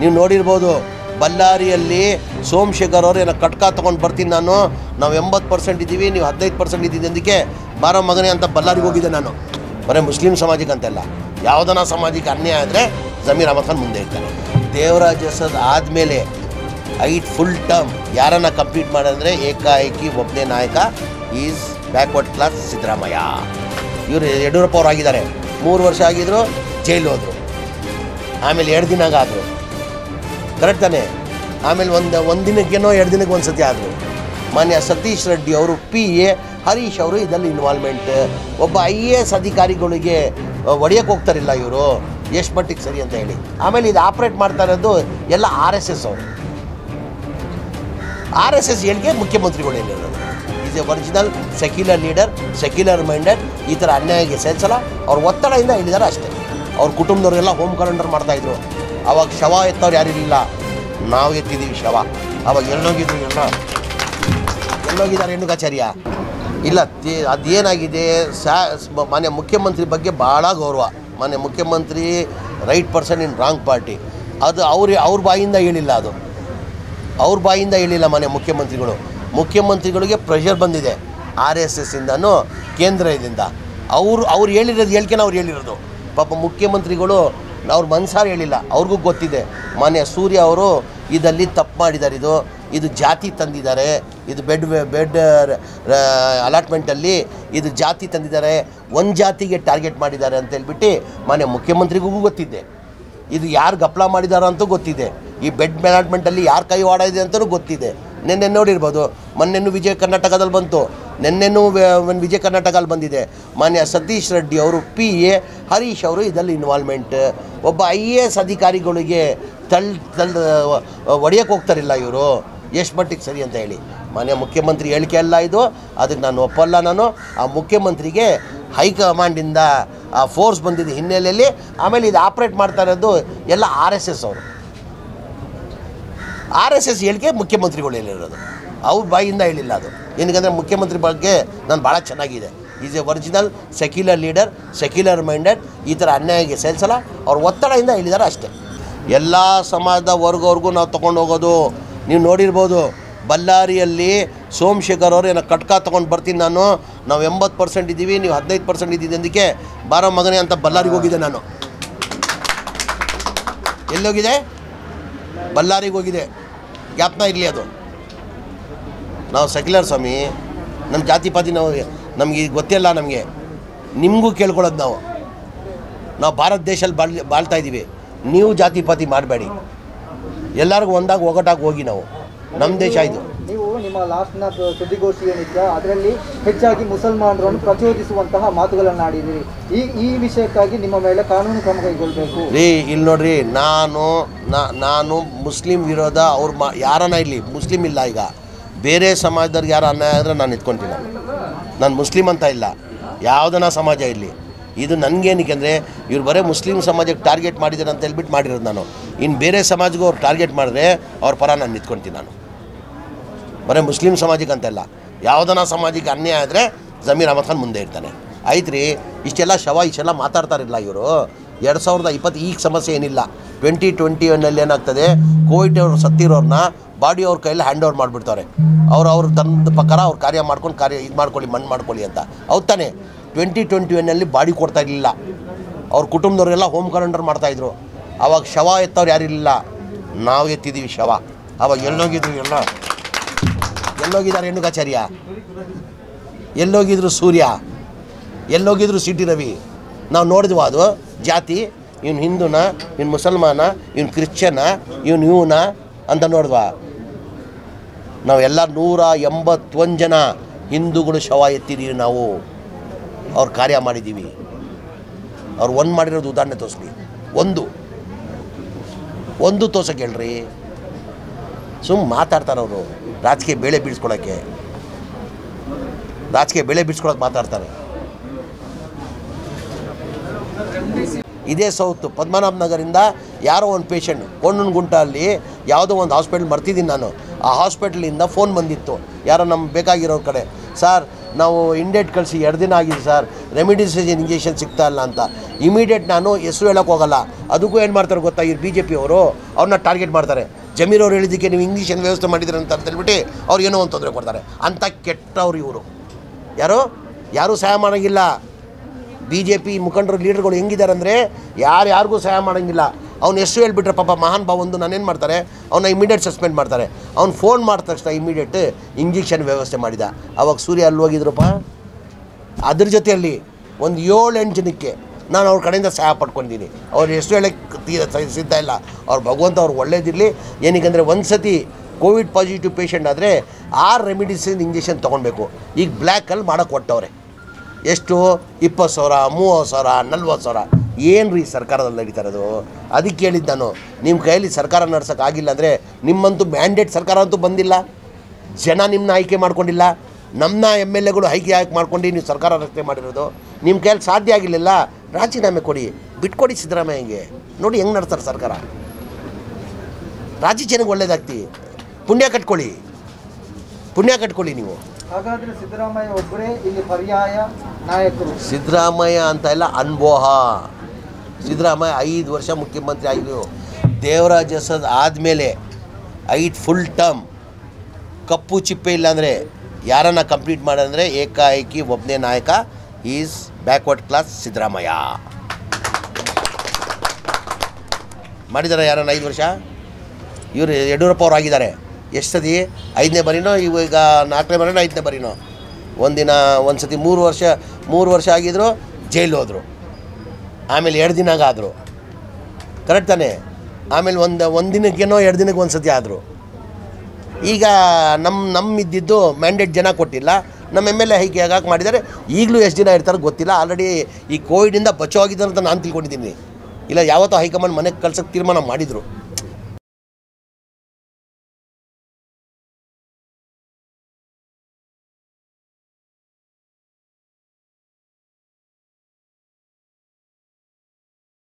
ನೀವು ನೋಡಿರ್ಬೋದು ಬಳ್ಳಾರಿಯಲ್ಲಿ ಸೋಮಶೇಖರ್ ಅವರು ಏನೋ ಕಟ್ಕ ತೊಗೊಂಡು ಬರ್ತೀನಿ ನಾನು ನಾವು ಎಂಬತ್ತು ಪರ್ಸೆಂಟ್ ಇದ್ದೀವಿ ನೀವು ಹದಿನೈದು ಪರ್ಸೆಂಟ್ ಇದ್ದೀವಿ ಅದಕ್ಕೆ ಬಾರೋ ಮಗನೇ ಅಂತ ಬಳ್ಳಾರಿಗೆ ಹೋಗಿದ್ದೆ ನಾನು ಬರೀ ಮುಸ್ಲಿಂ ಸಮಾಜಕ್ಕೆ ಅಂತೆಲ್ಲ ಯಾವುದನ್ನ ಸಮಾಜಕ್ಕೆ ಅನ್ಯಾಯ ಆದರೆ ಜಮೀರ್ ಅಹಮದ್ ಖಾನ್ ಮುಂದೆ ಇರ್ತಾರೆ ದೇವರಾಜ್ ಅಸದ್ ಆದಮೇಲೆ ಐಟ್ ಫುಲ್ ಟರ್ಮ್ ಯಾರನ್ನ ಕಂಪ್ಲೀಟ್ ಮಾಡಿದ್ರೆ ಏಕಾಏಕಿ ಒಬ್ಬನೇ ನಾಯಕ ಈಸ್ ಬ್ಯಾಕ್ವರ್ಡ್ ಕ್ಲಾಸ್ ಸಿದ್ದರಾಮಯ್ಯ ಇವರು ಯಡಿಯೂರಪ್ಪ ಅವ್ರು ಆಗಿದ್ದಾರೆ ಮೂರು ವರ್ಷ ಆಗಿದ್ರು ಜೈಲು ಹೋದರು ಆಮೇಲೆ ಎರಡು ದಿನಾಗ ಆದರು ಕರೆಕ್ಟ್ ತಾನೆ ಆಮೇಲೆ ಒಂದು ಒಂದು ದಿನಕ್ಕೇನೋ ಎರಡು ದಿನಕ್ಕೆ ಒಂದು ಸತಿ ಆದರು ಮಾನ್ಯ ಸತೀಶ್ ರೆಡ್ಡಿ ಅವರು ಪಿ ಎ ಹರೀಶ್ ಅವರು ಇದರಲ್ಲಿ ಇನ್ವಾಲ್ವ್ಮೆಂಟ್ ಒಬ್ಬ ಐ ಎ ಎಸ್ ಅಧಿಕಾರಿಗಳಿಗೆ ಒಡೆಯಕ್ಕೆ ಹೋಗ್ತಾರಿಲ್ಲ ಇವರು ಎಷ್ಟು ಮಟ್ಟಿಗೆ ಸರಿ ಅಂತ ಹೇಳಿ ಆಮೇಲೆ ಇದು ಆಪ್ರೇಟ್ ಮಾಡ್ತಾ ಇರೋದು ಎಲ್ಲ ಆರ್ ಎಸ್ ಎಸ್ ಅವರು ಆರ್ ಎಸ್ ಎಸ್ ಹೇಳಿಕೆ ಮುಖ್ಯಮಂತ್ರಿಗಳು ಹೇಳಿರೋದು is a original secular leader secular minded ಈ ಥರ ಅನ್ಯಾಯಕ್ಕೆ ಸೇರಿಸಲ್ಲ ಅವ್ರ ಒತ್ತಡದಿಂದ ಹೇಳಿದ್ದಾರೆ ಅಷ್ಟೇ ಅವ್ರ ಕುಟುಂಬದವ್ರಿಗೆಲ್ಲ ಹೋಮ್ ಕ್ವಾರಂಟೈನ್ ಮಾಡ್ತಾಯಿದ್ರು ಅವಾಗ ಶವ ಎತ್ತವ್ರು ಯಾರಿರಲಿಲ್ಲ ನಾವು ಎತ್ತಿದ್ದೀವಿ ಶವ ಅವಾಗ ಎಲ್ಲೋಗಿದ್ರು ಎಲ್ಲ ಎಲ್ಲೋಗಿದ್ದಾರೆ ಹೆಣ್ಣುಗಾಚಾರ್ಯ ಇಲ್ಲ ತಿ- ಅದೇನಾಗಿದೆ ಸಾ ಮ- ಮಾನ್ಯ ಮುಖ್ಯಮಂತ್ರಿ ಬಗ್ಗೆ ಭಾಳ ಗೌರವ ಮಾನ್ಯ ಮುಖ್ಯಮಂತ್ರಿ right person in wrong party ಅದು ಅವ್ರ ಅವ್ರ ಬಾಯಿಂದ ಹೇಳಿಲ್ಲ ಅದು ಅವ್ರ ಬಾಯಿಂದ ಹೇಳಿಲ್ಲ ಮನೆ ಮುಖ್ಯಮಂತ್ರಿಗಳು ಮುಖ್ಯಮಂತ್ರಿಗಳಿಗೆ ಪ್ರೆಷರ್ ಬಂದಿದೆ ಆರ್ ಎಸ್ ಎಸ್ಸಿಂದನೂ ಕೇಂದ್ರದಿಂದ ಅವರು ಅವ್ರು ಹೇಳಿರೋದು ಹೇಳ್ಕೆನ ಅವ್ರು ಹೇಳಿರೋದು ಪಾಪ ಮುಖ್ಯಮಂತ್ರಿಗಳು ಅವ್ರ ಮನ್ಸಾರ ಹೇಳಿಲ್ಲ ಅವ್ರಿಗೂ ಗೊತ್ತಿದೆ ಮಾನ್ಯ ಸೂರ್ಯ ಅವರು ಇದಲ್ಲಿ ತಪ್ಪು ಮಾಡಿದ್ದಾರೆ ಇದು ಇದು ಜಾತಿ ತಂದಿದ್ದಾರೆ ಇದು ಬೆಡ್ ಬೆಡ್ ಅಲಾಟ್ಮೆಂಟಲ್ಲಿ ಇದು ಜಾತಿ ತಂದಿದ್ದಾರೆ ಒಂದು ಜಾತಿಗೆ ಟಾರ್ಗೆಟ್ ಮಾಡಿದ್ದಾರೆ ಅಂತ ಹೇಳ್ಬಿಟ್ಟು ಮಾನ್ಯ ಮುಖ್ಯಮಂತ್ರಿಗೂ ಗೊತ್ತಿದೆ ಇದು ಯಾರು ಗಪ್ಲ ಮಾಡಿದಾರೋ ಅಂತೂ ಗೊತ್ತಿದೆ ಈ ಬೆಡ್ ಮ್ಯಾನೇಜ್ಮೆಂಟಲ್ಲಿ ಯಾರು ಕೈ ವಾಡ ಇದೆ ಅಂತಲೂ ಗೊತ್ತಿದೆ ನಿನ್ನೆ ನೋಡಿರ್ಬೋದು ಮೊನ್ನೆನೂ ವಿಜಯ ಕರ್ನಾಟಕದಲ್ಲಿ ಬಂತು ನಿನ್ನೆನೂ ಒಂದು ವಿಜಯ ಕರ್ನಾಟಕದಲ್ಲಿ ಬಂದಿದೆ ಮಾನ್ಯ ಸತೀಶ್ ರೆಡ್ಡಿ ಅವರು ಪಿ ಎ ಹರೀಶ್ ಅವರು ಇದರಲ್ಲಿ ಇನ್ವಾಲ್ವ್ಮೆಂಟ್ ಒಬ್ಬ ಐ ಎ ಎಸ್ ಅಧಿಕಾರಿಗಳಿಗೆ ತಳ್ ತಳ್ ಒಡೆಯಕ್ಕೆ ಹೋಗ್ತಾರಿಲ್ಲ ಇವರು ಎಷ್ಟು ಮಟ್ಟಿಗೆ ಸರಿ ಅಂತ ಹೇಳಿ ಮಾನ್ಯ ಮುಖ್ಯಮಂತ್ರಿ ಹೇಳಿಕೆ ಅಲ್ಲ ಇದು ಅದಕ್ಕೆ ನಾನು ಒಪ್ಪಲ್ಲ ನಾನು ಆ ಮುಖ್ಯಮಂತ್ರಿಗೆ ಹೈಕಮಾಂಡಿಂದ ಆ ಫೋರ್ಸ್ ಬಂದಿದ್ದ ಹಿನ್ನೆಲೆಯಲ್ಲಿ ಆಮೇಲೆ ಇದು ಆಪ್ರೇಟ್ ಮಾಡ್ತಾ ಇರೋದು ಎಲ್ಲ ಆರ್ ಎಸ್ ಎಸ್ ಅವರು ಆರ್ ಎಸ್ ಎಸ್ ಹೇಳಿಕೆ ಮುಖ್ಯಮಂತ್ರಿಗಳು ಹೇಳಿರೋದು ಅವ್ರ ಬಾಯಿಂದ ಹೇಳಿಲ್ಲ ಅದು ಏನಕ್ಕಂದರೆ ಮುಖ್ಯಮಂತ್ರಿ ಬಗ್ಗೆ ನಾನು ಭಾಳ ಚೆನ್ನಾಗಿದೆ is a original secular leader secular minded ಈ ಥರ ಅನ್ಯಾಯಕ್ಕೆ ಸೇರಿಸಲ್ಲ ಅವ್ರ ಒತ್ತಡದಿಂದ ಹೇಳಿದ್ದಾರೆ ಅಷ್ಟೇ ಎಲ್ಲ ಸಮಾಜದ ವರ್ಗವ್ರಿಗೂ ನಾವು ತೊಗೊಂಡು ಹೋಗೋದು ನೀವು ನೋಡಿರ್ಬೋದು ಬಳ್ಳಾರಿಯಲ್ಲಿ ಸೋಮಶೇಖರ್ ಅವರು ಏನೋ ಕಟ್ಕ ತೊಗೊಂಡು ಬರ್ತೀನಿ ನಾನು ನಾವು ಎಂಬತ್ತು ಪರ್ಸೆಂಟ್ ಇದ್ದೀವಿ ನೀವು ಹದಿನೈದು ಪರ್ಸೆಂಟ್ ಇದ್ದೀವಿ ಅದಕ್ಕೆ ಬಾರೋ ಮಗನೇ ಅಂತ ಬಳ್ಳಾರಿಗೆ ಹೋಗಿದ್ದೆ ನಾನು ಎಲ್ಲೋಗಿದೆ ಬಳ್ಳಾರಿಗೆ ಹೋಗಿದೆ ಜ್ಞಾಪನ ಇರಲಿ ಅದು ನಾವು ಸೆಕ್ಯುಲರ್ ಸ್ವಾಮಿ ನಮ್ಮ ಜಾತಿ ಪಾತಿ ನಾವು ನಮಗೆ ಗೊತ್ತಿಲ್ಲ ನಮಗೆ ನಿಮಗೂ ಕೇಳ್ಕೊಳ್ಳೋದು ನಾವು ನಾವು ಭಾರತ ದೇಶದಲ್ಲಿ ಬಾಳ್ ಬಾಳ್ತಾ ಇದ್ದೀವಿ ನೀವು ಜಾತಿ ಪಾತಿ ಮಾಡಬೇಡಿ ಎಲ್ಲರಿಗೂ ಒಂದಾಗಿ ಒಗಟಾಗಿ ಹೋಗಿ ನಾವು ನಮ್ಮ ದೇಶ ಇದು ನೀವು ನಿಮ್ಮ ಲಾಸ್ಟ್ನ ಸುದ್ದಿಗೋಷ್ಠಿ ಏನಿತ್ತ ಅದರಲ್ಲಿ ಹೆಚ್ಚಾಗಿ ಮುಸಲ್ಮಾನರನ್ನು ಪ್ರಚೋದಿಸುವಂತಹ ಮಾತುಗಳನ್ನು ಆಡಿದಿರಿ ಈ ಈ ವಿಷಯಕ್ಕಾಗಿ ನಿಮ್ಮ ಮೇಲೆ ಕಾನೂನು ಕ್ರಮ ಕೈಗೊಳ್ಳಬೇಕು ರೀ ಇಲ್ಲಿ ನೋಡ್ರಿ ನಾನು ನಾ- ನಾನು ಮುಸ್ಲಿಂ ವಿರೋಧ ಅವ್ರ ಮಾ ಯಾರನ್ನ ಇಲ್ಲಿ ಮುಸ್ಲಿಂ ಇಲ್ಲ ಈಗ ಬೇರೆ ಸಮಾಜದವ್ರಿಗೆ ಯಾರು ಅನ್ಯಾಯ ಆದರೆ ನಾನು ಎತ್ಕೊಂತೀನಿ ನಾನು ಮುಸ್ಲಿಂ ಅಂತ ಇಲ್ಲ ಯಾವುದನ್ನ ಸಮಾಜ ಇಲ್ಲಿ ಇದು ನನಗೇನಕ್ಕೆ ಅಂದರೆ ಇವ್ರು ಬರೀ ಮುಸ್ಲಿಂ ಸಮಾಜಕ್ಕೆ ಟಾರ್ಗೆಟ್ ಮಾಡಿದ್ದಾರೆ ಅಂತ ಹೇಳ್ಬಿಟ್ಟು ಮಾಡಿರೋದು ನಾನು ಇನ್ನು ಬೇರೆ ಸಮಾಜಗೂ ಅವ್ರು ಟಾರ್ಗೆಟ್ ಮಾಡಿದ್ರೆ ಅವ್ರ ಪರ ನಾನು ನಿಂತ್ಕೊಳ್ತೀನಿ ನಾನು ಬರೀ ಮುಸ್ಲಿಂ ಸಮಾಜಕ್ಕೆ ಅಂತೆಲ್ಲ ಯಾವುದನ್ನ ಸಮಾಜಕ್ಕೆ ಅನ್ಯಾಯ ಆದರೆ ಜಮೀರ್ ಅಹಮದ್ ಖಾನ್ ಮುಂದೆ ಇರ್ತಾನೆ ಆಯ್ತು ರೀ ಇಷ್ಟೆಲ್ಲ ಶವ ಇಷ್ಟೆಲ್ಲ ಮಾತಾಡ್ತಾರಿಲ್ಲ ಇವರು ಎರಡು ಸಾವಿರದ ಇಪ್ಪತ್ತು ಈಗ ಸಮಸ್ಯೆ ಏನಿಲ್ಲ ಟ್ವೆಂಟಿ ಟ್ವೆಂಟಿ ಒನ್ನಲ್ಲಿ ಏನಾಗ್ತದೆ ಕೋವಿಡ್ ಅವರು ಸತ್ತಿರೋರನ್ನ ಬಾಡಿ ಅವ್ರ ಕೈಯಲ್ಲಿ ಹ್ಯಾಂಡ್ ಓವರ್ ಮಾಡಿಬಿಡ್ತಾರೆ ಅವ್ರು ಅವ್ರ ತಂದ ಪ್ರಕಾರ ಅವ್ರು ಕಾರ್ಯ ಮಾಡ್ಕೊಂಡು ಕಾರ್ಯ ಇದು ಮಾಡ್ಕೊಳ್ಳಿ ಮಣ್ಣು ಮಾಡ್ಕೊಳ್ಳಿ ಅಂತ ಹೌದ್ ತಾನೆ ಟ್ವೆಂಟಿ ಟ್ವೆಂಟಿ ಒನ್ನಲ್ಲಿ ಬಾಡಿ ಕೊಡ್ತಾ ಇರಲಿಲ್ಲ ಅವ್ರ ಕುಟುಂಬದವರೆಲ್ಲ ಹೋಮ್ ಕ್ವಾರಂಟೈನ್ ಮಾಡ್ತಾಯಿದ್ರು ಅವಾಗ ಶವ ಎತ್ತವ್ರು ಯಾರಿರಲಿಲ್ಲ ನಾವು ಎತ್ತಿದ್ದೀವಿ ಶವ ಅವಾಗ ಎಲ್ಲೋಗಿದ್ರು ಎಲ್ಲ ಎಲ್ಲೋಗಿದ್ದಾರೆ ಹೆಣ್ಣುಗಾಚಾರ್ಯ ಎಲ್ಲೋಗಿದ್ರು ಸೂರ್ಯ ಎಲ್ಲೋಗಿದ್ರು ಸಿಟಿ ರವಿ ನಾವು ನೋಡಿದ್ವ ಅದು ಜಾತಿ ಇವ್ನು ಹಿಂದೂನ ಇವ್ನು ಮುಸಲ್ಮಾನ ಇವ್ನು ಕ್ರಿಶ್ಚನ ಇವ್ನು ಇವನ ಅಂತ ನೋಡಿದ್ವಾ ನಾವೆಲ್ಲ ನೂರ ಎಂಬತ್ತೊಂದು ಜನ ಹಿಂದೂಗಳು ಶವ ಎತ್ತಿದ್ದೀವಿ ನಾವು ಅವ್ರು ಕಾರ್ಯ ಮಾಡಿದ್ದೀವಿ ಅವ್ರು ಒಂದು ಮಾಡಿರೋದು ಉದಾಹರಣೆ ತೋರಿಸ್ಲಿ ಒಂದು ಒಂದು ತೋರ್ಸಕ್ಕೆ ಹೇಳ್ರಿ ಸುಮ್ಮ ಮಾತಾಡ್ತಾರೆ ಅವರು ರಾಜಕೀಯ ಬೆಳೆ ಬೀಳ್ಸ್ಕೊಳಕ್ಕೆ ರಾಜಕೀಯ ಬೆಳೆ ಬೀಳ್ಸ್ಕೊಳಕ್ಕೆ ಮಾತಾಡ್ತಾರೆ ಇದೇ ಸೌತ್ ಪದ್ಮನಾಭ ನಗರಿಂದ ಯಾರೋ ಒಂದು ಪೇಷಂಟ್ ಗುಂಟ ಅಲ್ಲಿ ಯಾವುದೋ ಒಂದು ಹಾಸ್ಪಿಟ್ಲ್ ಬರ್ತಿದ್ದೀನಿ ನಾನು ಆ ಹಾಸ್ಪಿಟ್ಲಿಂದ ಫೋನ್ ಬಂದಿತ್ತು ಯಾರೋ ನಮ್ಗೆ ಬೇಕಾಗಿರೋ ಕಡೆ ಸರ್ ನಾವು ಇಂಡೇಟ್ ಕಳಿಸಿ ಎರಡು ದಿನ ಆಗಿದೆ ಸರ್ ರೆಮಿಡಿಸಿನ್ ಇಂಜೆಕ್ಷನ್ ಸಿಗ್ತಾ ಇಲ್ಲ ಅಂತ ಇಮಿಡಿಯೇಟ್ ನಾನು ಹೆಸರು ಹೇಳೋಕೆ ಹೋಗಲ್ಲ ಅದಕ್ಕೂ ಏನು ಮಾಡ್ತಾರೆ ಗೊತ್ತಾ ಈ ಬಿ ಜೆ ಪಿಯವರು ಅವ್ರನ್ನ ಟಾರ್ಗೆಟ್ ಮಾಡ್ತಾರೆ ಜಮೀರ್ ಅವ್ರು ಹೇಳಿದ್ದಕ್ಕೆ ನೀವು ಇಂಗ್ಲೀಷನ್ ವ್ಯವಸ್ಥೆ ಮಾಡಿದ್ದೀರ ಅಂತ ಹೇಳ್ಬಿಟ್ಟು ಅವ್ರು ಏನೋ ಒಂದು ತೊಂದರೆ ಕೊಡ್ತಾರೆ ಅಂಥ ಕೆಟ್ಟವ್ರು ಇವರು ಯಾರು ಯಾರೂ ಸಹಾಯ ಮಾಡೋಂಗಿಲ್ಲ ಬಿ ಜೆ ಪಿ ಮುಖಂಡರು ಲೀಡರ್ಗಳು ಹೆಂಗಿದ್ದಾರೆ ಅಂದರೆ ಯಾರು ಯಾರಿಗೂ ಸಹಾಯ ಮಾಡೋಂಗಿಲ್ಲ ಅವ್ನು ಎಷ್ಟು ಹೇಳ್ಬಿಟ್ರೆ ಪಾಪ ಮಹಾನ್ ಭಾವಂದು ನಾನೇನು ಮಾಡ್ತಾರೆ ಅವನ್ನ ಇಮಿಡಿಯೇಟ್ ಸಸ್ಪೆಂಡ್ ಮಾಡ್ತಾರೆ ಅವ್ನು ಫೋನ್ ಮಾಡಿದ ತಕ್ಷಣ ಇಮಿಡಿಯೇಟ್ ಇಂಜೆಕ್ಷನ್ ವ್ಯವಸ್ಥೆ ಮಾಡಿದ ಅವಾಗ ಸೂರ್ಯ ಅಲ್ಲಿ ಹೋಗಿದ್ರಪ್ಪ ಅದ್ರ ಜೊತೆಯಲ್ಲಿ ಒಂದು ಏಳು ಎಂಟು ಜನಕ್ಕೆ ನಾನು ಅವ್ರ ಕಡೆಯಿಂದ ಸಹಾಯ ಪಡ್ಕೊಂಡಿದ್ದೀನಿ ಅವ್ರು ಎಷ್ಟು ಹೇಳಕ್ಕೆ ತೀರ ಸಿದ್ಧ ಇಲ್ಲ ಅವ್ರು ಭಗವಂತ ಅವ್ರು ಒಳ್ಳೇದಿರಲಿ ಏನಕ್ಕೆ ಒಂದು ಸತಿ ಕೋವಿಡ್ ಪಾಸಿಟಿವ್ ಪೇಷಂಟ್ ಆದರೆ ಆರು ರೆಮಿಡಿಸಿನ್ ಇಂಜೆಕ್ಷನ್ ತೊಗೊಳ್ಬೇಕು ಈಗ ಬ್ಲ್ಯಾಕಲ್ಲಿ ಮಾಡೋಕ್ಕೆ ಕೊಟ್ಟವ್ರೆ ಎಷ್ಟು ಇಪ್ಪತ್ತು ಸಾವಿರ ಮೂವತ್ತು ಸಾವಿರ ನಲ್ವತ್ತು ಸಾವಿರ ಏನು ರೀ ಸರ್ಕಾರದಲ್ಲಿ ನಡೀತಾ ಇರೋದು ಅದಕ್ಕೆ ಹೇಳಿದ್ದು ನಾನು ನಿಮ್ಮ ಕೈಯಲ್ಲಿ ಸರ್ಕಾರ ನಡ್ಸೋಕ್ಕಾಗಿಲ್ಲ ಅಂದರೆ ನಿಮ್ಮಂತೂ ಮ್ಯಾಂಡೇಟ್ ಸರ್ಕಾರ ಅಂತೂ ಬಂದಿಲ್ಲ ಜನ ನಿಮ್ಮನ್ನ ಆಯ್ಕೆ ಮಾಡ್ಕೊಂಡಿಲ್ಲ ನಮ್ಮನ್ನ ಎಮ್ ಎಲ್ ಎಗಳು ಆಯ್ಕೆ ಆಯ್ಕೆ ಮಾಡ್ಕೊಂಡು ನೀವು ಸರ್ಕಾರ ರಚನೆ ಮಾಡಿರೋದು ನಿಮ್ಮ ಕೈಯಲ್ಲಿ ಸಾಧ್ಯ ಆಗಿರಲಿಲ್ಲ ರಾಜೀನಾಮೆ ಕೊಡಿ ಬಿಟ್ಕೊಡಿ ಸಿದ್ದರಾಮಯ್ಯಂಗೆ ನೋಡಿ ಹೆಂಗೆ ನಡ್ತಾರೆ ಸರ್ಕಾರ ರಾಜ್ಯ ಜನಕ್ಕೆ ಒಳ್ಳೇದಾಗ್ತಿ ಪುಣ್ಯ ಕಟ್ಕೊಳ್ಳಿ ಪುಣ್ಯ ಕಟ್ಕೊಳ್ಳಿ ನೀವು ಹಾಗಾದ್ರೆ ಸಿದ್ದರಾಮಯ್ಯ ಒಬ್ಬರೇ ಇಲ್ಲಿ ಪರ್ಯಾಯ ನಾಯಕರು ಸಿದ್ದರಾಮಯ್ಯ ಅಂತ ಎಲ್ಲ ಅನ್ಬೋಹ ಸಿದ್ದರಾಮಯ್ಯ ಐದು ವರ್ಷ ಮುಖ್ಯಮಂತ್ರಿ ಆಗಿದ್ರು ದೇವರಾಜ ಅರಸದ್ ಆದಮೇಲೆ ಐದು ಫುಲ್ ಟರ್ಮ್ ಕಪ್ಪು ಚಿಪ್ಪೆ ಇಲ್ಲಾಂದರೆ ಯಾರನ್ನ ಕಂಪ್ಲೀಟ್ ಮಾಡಂದರೆ ಏಕಾಏಕಿ ಒಬ್ಬನೇ ನಾಯಕ ಈಸ್ ಬ್ಯಾಕ್ವರ್ಡ್ ಕ್ಲಾಸ್ ಸಿದ್ದರಾಮಯ್ಯ ಮಾಡಿದ್ದಾರೆ ಯಾರನ್ನ ಐದು ವರ್ಷ ಇವರು ಯಡಿಯೂರಪ್ಪ ಅವ್ರು ಆಗಿದ್ದಾರೆ ಎಷ್ಟು ಸತಿ ಐದನೇ ಬರೀನೋ ಇವಾಗ ನಾಲ್ಕನೇ ಬರೀನೋ ಐದನೇ ಬರೀನೋ ಒಂದಿನ ಒಂದು ಸತಿ ಮೂರು ವರ್ಷ ಮೂರು ವರ್ಷ ಆಗಿದ್ರು ಜೈಲು ಹೋದರು ಆಮೇಲೆ ಎರಡು ದಿನಾಗ ಆದರು ಕರೆಕ್ಟ್ ತಾನೇ ಆಮೇಲೆ ಒಂದು ಒಂದು ದಿನಕ್ಕೇನೋ ಎರಡು ದಿನಕ್ಕೆ ಒಂದು ಸತಿ ಆದರು ಈಗ ನಮ್ಮ ನಮ್ಮ ಇದ್ದಿದ್ದು ಮ್ಯಾಂಡೇಟ್ ಜನ ಕೊಟ್ಟಿಲ್ಲ ನಮ್ಮ ಎಮ್ ಎಲ್ ಎ ಹೈಕೆ ಹೇಗಾಕೆ ಮಾಡಿದ್ದಾರೆ ಈಗಲೂ ಎಷ್ಟು ದಿನ ಇರ್ತಾರೆ ಗೊತ್ತಿಲ್ಲ ಆಲ್ರೆಡಿ ಈ ಕೋವಿಡಿಂದ ಬಚಾವ್ ಆಗಿದ್ದಾರೆ ಅಂತ ನಾನು ತಿಳ್ಕೊಂಡಿದ್ದೀನಿ ಇಲ್ಲ ಯಾವತ್ತೋ ಹೈಕಮಾಂಡ್ ಮನೆಗೆ ಕಳ್ಸೋಕ್ಕೆ ತೀರ್ಮಾನ ಮಾಡಿದರು